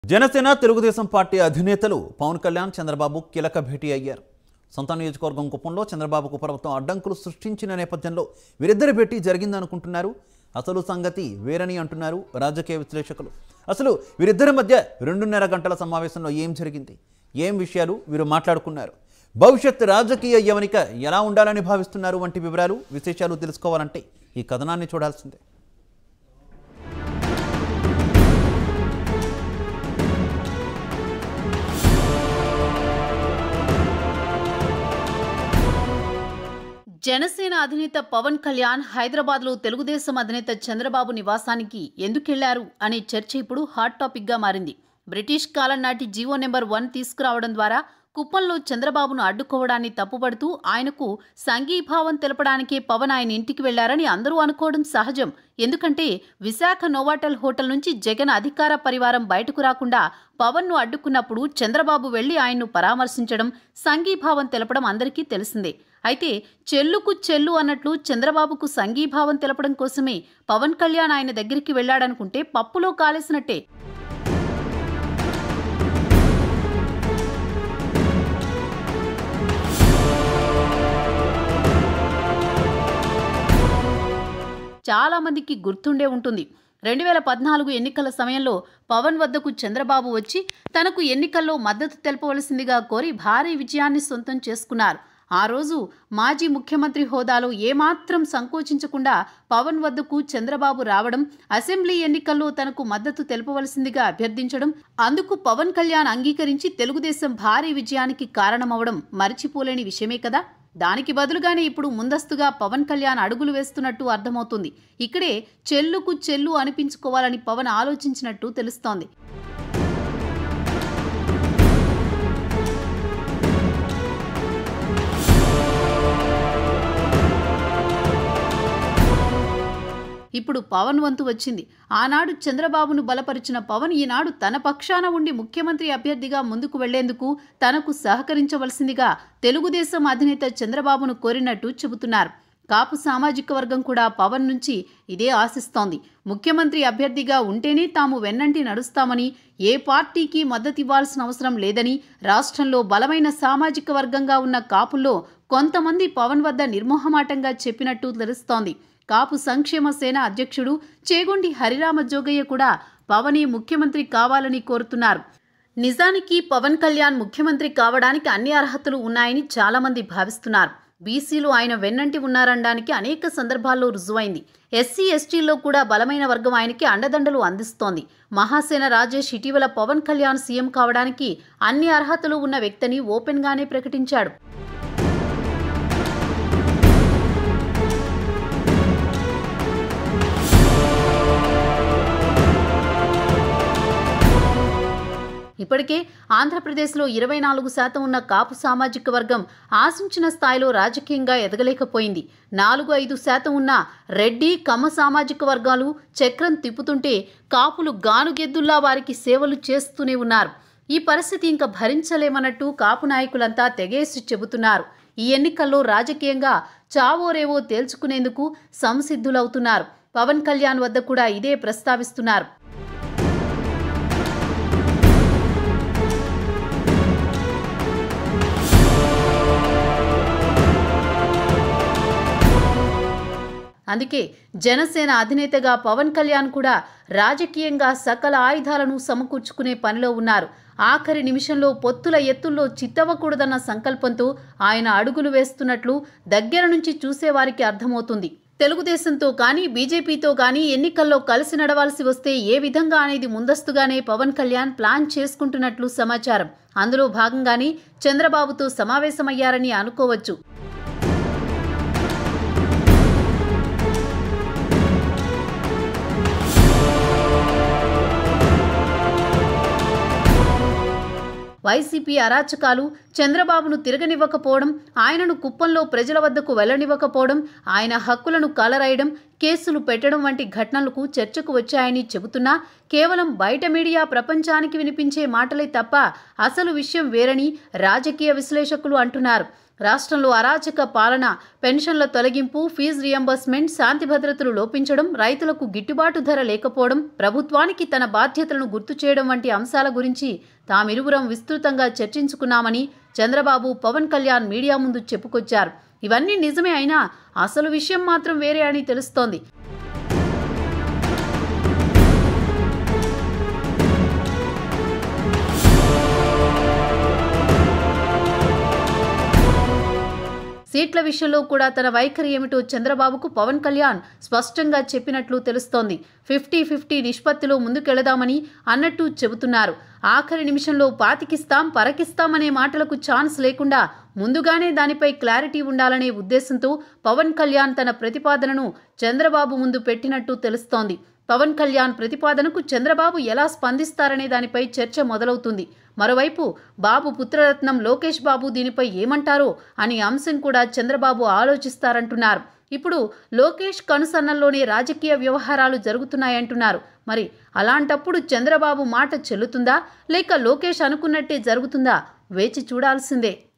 Janasena Telugu Desam party అధినేతలు పవన్ కళ్యాణ్ చంద్రబాబు కీలక భేటీ అయ్యారు సొంత నియోజకవర్గం కుప్పంలో చంద్రబాబుకు ప్రభుత్వం అడ్డంకులు సృష్టించిన నేపథ్యంలో వీరిద్దరి భేటీ జరిగిందనుకుంటున్నారు అసలు సంగతి వేరని అంటున్నారు రాజకీయ విశ్లేషకులు అసలు వీరిద్దరి మధ్య రెండున్నర గంటల సమావేశంలో ఏం జరిగింది ఏం విషయాలు వీరు మాట్లాడుకున్నారు భవిష్యత్ రాజకీయ యవనిక ఎలా ఉండాలని భావిస్తున్నారు వంటి వివరాలు విశేషాలు తెలుసుకోవాలంటే ఈ కథనాన్ని చూడాల్సిందే జనసేన అధినేత పవన్ కళ్యాణ్ హైదరాబాద్లో తెలుగుదేశం అధినేత చంద్రబాబు నివాసానికి ఎందుకెళ్లారు అనే చర్చ ఇప్పుడు హాట్ టాపిక్గా మారింది బ్రిటిష్ కాలం నాటి జీవో నెంబర్ వన్ తీసుకురావడం ద్వారా కుప్పంలో చంద్రబాబును అడ్డుకోవడాన్ని తప్పుపడుతూ ఆయనకు సంఘీభావం తెలపడానికే పవన్ ఆయన ఇంటికి వెళ్లారని అందరూ అనుకోవడం సహజం ఎందుకంటే విశాఖ నోవాటల్ హోటల్ నుంచి జగన్ అధికార పరివారం బయటకు రాకుండా పవన్ను అడ్డుకున్నప్పుడు చంద్రబాబు వెళ్లి ఆయన్ను పరామర్శించడం సంఘీభావం తెలపడం అందరికీ తెలిసిందే అయితే చెల్లుకు చెల్లు అన్నట్లు చంద్రబాబుకు సంఘీభావం తెలపడం కోసమే పవన్ కళ్యాణ్ ఆయన దగ్గరికి వెళ్లాడనుకుంటే పప్పులో కాలేసినట్టే చాలా మందికి గుర్తుండే ఉంటుంది రెండు వేల పద్నాలుగు ఎన్నికల సమయంలో పవన్ వద్దకు చంద్రబాబు వచ్చి తనకు ఎన్నికల్లో మద్దతు తెలపవలసిందిగా కోరి భారీ విజయాన్ని సొంతం చేసుకున్నారు ఆ రోజు మాజీ ముఖ్యమంత్రి హోదాలో ఏమాత్రం సంకోచించకుండా పవన్ వద్దకు చంద్రబాబు రావడం అసెంబ్లీ ఎన్నికల్లో తనకు మద్దతు తెలపవలసిందిగా అభ్యర్థించడం అందుకు పవన్ కళ్యాణ్ అంగీకరించి తెలుగుదేశం భారీ విజయానికి కారణమవడం మరిచిపోలేని విషయమే కదా దానికి బదులుగానే ఇప్పుడు ముందస్తుగా పవన్ కళ్యాణ్ అడుగులు వేస్తున్నట్టు అర్థమవుతుంది ఇక్కడే చెల్లుకు చెల్లు అనిపించుకోవాలని పవన్ ఆలోచించినట్టు తెలుస్తోంది ఇప్పుడు పవన్ వంతు వచ్చింది ఆనాడు చంద్రబాబును బలపరిచిన పవన్ ఈనాడు తన పక్షాన ఉండి ముఖ్యమంత్రి అభ్యర్థిగా ముందుకు వెళ్లేందుకు తనకు సహకరించవలసిందిగా తెలుగుదేశం అధినేత చంద్రబాబును కోరినట్టు చెబుతున్నారు కాపు సామాజిక వర్గం కూడా పవన్ నుంచి ఇదే ఆశిస్తోంది ముఖ్యమంత్రి అభ్యర్థిగా ఉంటేనే తాము వెన్నంటి నడుస్తామని ఏ పార్టీకి మద్దతివ్వాల్సిన అవసరం లేదని రాష్ట్రంలో బలమైన సామాజిక వర్గంగా ఉన్న కాపుల్లో కొంతమంది పవన్ వద్ద నిర్మోహమాటంగా చెప్పినట్టు తెలుస్తోంది కాపు సంక్షేమ సేన అధ్యక్షుడు చేగొండి హరిరామ జోగయ్య కూడా పవనే ముఖ్యమంత్రి కావాలని కోరుతున్నారు నిజానికి పవన్ కళ్యాణ్ ముఖ్యమంత్రి కావడానికి అన్ని అర్హతలు ఉన్నాయని చాలామంది భావిస్తున్నారు బీసీలు ఆయన వెన్నంటి ఉన్నారనడానికి అనేక సందర్భాల్లో రుజువైంది ఎస్సీ ఎస్టీల్లో కూడా బలమైన వర్గం ఆయనకి అండదండలు అందిస్తోంది మహాసేన రాజేష్ ఇటీవల పవన్ కళ్యాణ్ సీఎం కావడానికి అన్ని అర్హతలు ఉన్న వ్యక్తిని ఓపెన్గానే ప్రకటించాడు ఇప్పటికే ఆంధ్రప్రదేశ్లో ఇరవై నాలుగు శాతం ఉన్న కాపు సామాజిక వర్గం ఆశించిన స్థాయిలో రాజకీయంగా ఎదగలేకపోయింది నాలుగు ఐదు శాతం ఉన్న రెడ్డి కమ్మ సామాజిక వర్గాలు చక్రం తిప్పుతుంటే కాపులు గానుగెద్దుల్లా వారికి సేవలు చేస్తూనే ఉన్నారు ఈ పరిస్థితి ఇంకా భరించలేమన్నట్టు కాపు నాయకులంతా తెగేసి చెబుతున్నారు ఈ ఎన్నికల్లో రాజకీయంగా చావోరేవో తేల్చుకునేందుకు సంసిద్ధులవుతున్నారు పవన్ కళ్యాణ్ వద్ద కూడా ఇదే ప్రస్తావిస్తున్నారు అందుకే జనసేన అధినేతగా పవన్ కళ్యాణ్ కూడా రాజకీయంగా సకల ఆయుధాలను సమకూర్చుకునే పనిలో ఉన్నారు ఆఖరి నిమిషంలో పొత్తుల ఎత్తుల్లో చిత్తవకూడదన్న సంకల్పంతో ఆయన అడుగులు వేస్తున్నట్లు దగ్గర నుంచి చూసేవారికి అర్థమవుతుంది తెలుగుదేశంతో కానీ బీజేపీతో కానీ ఎన్నికల్లో కలిసి నడవాల్సి వస్తే ఏ విధంగా అనేది ముందస్తుగానే పవన్ కళ్యాణ్ ప్లాన్ చేసుకుంటున్నట్లు సమాచారం అందులో భాగంగానే చంద్రబాబుతో సమావేశమయ్యారని అనుకోవచ్చు వైసీపీ అరాచకాలు చంద్రబాబును తిరగనివ్వకపోవడం ఆయనను కుప్పంలో ప్రజల వద్దకు వెళ్లనివ్వకపోవడం ఆయన హక్కులను కాలరాయడం కేసులు పెట్టడం వంటి ఘటనలకు చర్చకు వచ్చాయని చెబుతున్నా కేవలం బయట మీడియా ప్రపంచానికి వినిపించే మాటలే తప్ప అసలు విషయం వేరని రాజకీయ విశ్లేషకులు అంటున్నారు రాష్ట్రంలో అరాచక పాలన పెన్షన్ల తొలగింపు ఫీజు రియంబర్స్మెంట్ శాంతి భద్రతలు లోపించడం రైతులకు గిట్టుబాటు ధర లేకపోవడం ప్రభుత్వానికి తన బాధ్యతలను గుర్తు చేయడం వంటి అంశాల గురించి తామిరువురం విస్తృతంగా చర్చించుకున్నామని చంద్రబాబు పవన్ కళ్యాణ్ మీడియా ముందు చెప్పుకొచ్చారు ఇవన్నీ నిజమే అయినా అసలు విషయం మాత్రం వేరే అని తెలుస్తోంది సీట్ల విషయంలో కూడా తన వైఖరి ఏమిటో చంద్రబాబుకు పవన్ కళ్యాణ్ స్పష్టంగా చెప్పినట్లు తెలుస్తోంది ఫిఫ్టీ ఫిఫ్టీ నిష్పత్తిలో ముందుకెళదామని అన్నట్టు చెబుతున్నారు ఆఖరి నిమిషంలో పాతికిస్తాం పరకిస్తామనే మాటలకు ఛాన్స్ లేకుండా ముందుగానే దానిపై క్లారిటీ ఉండాలనే ఉద్దేశంతో పవన్ కళ్యాణ్ తన ప్రతిపాదనను చంద్రబాబు ముందు పెట్టినట్టు తెలుస్తోంది పవన్ కళ్యాణ్ ప్రతిపాదనకు చంద్రబాబు ఎలా స్పందిస్తారనే దానిపై చర్చ మొదలవుతుంది మరోవైపు బాబు పుత్రరత్నం లోకేష్ బాబు దీనిపై ఏమంటారో అని అంశం కూడా చంద్రబాబు ఆలోచిస్తారంటున్నారు ఇప్పుడు లోకేష్ కనుసన్నల్లోనే రాజకీయ వ్యవహారాలు జరుగుతున్నాయంటున్నారు మరి అలాంటప్పుడు చంద్రబాబు మాట చెల్లుతుందా లేక లోకేష్ అనుకున్నట్టే జరుగుతుందా వేచి చూడాల్సిందే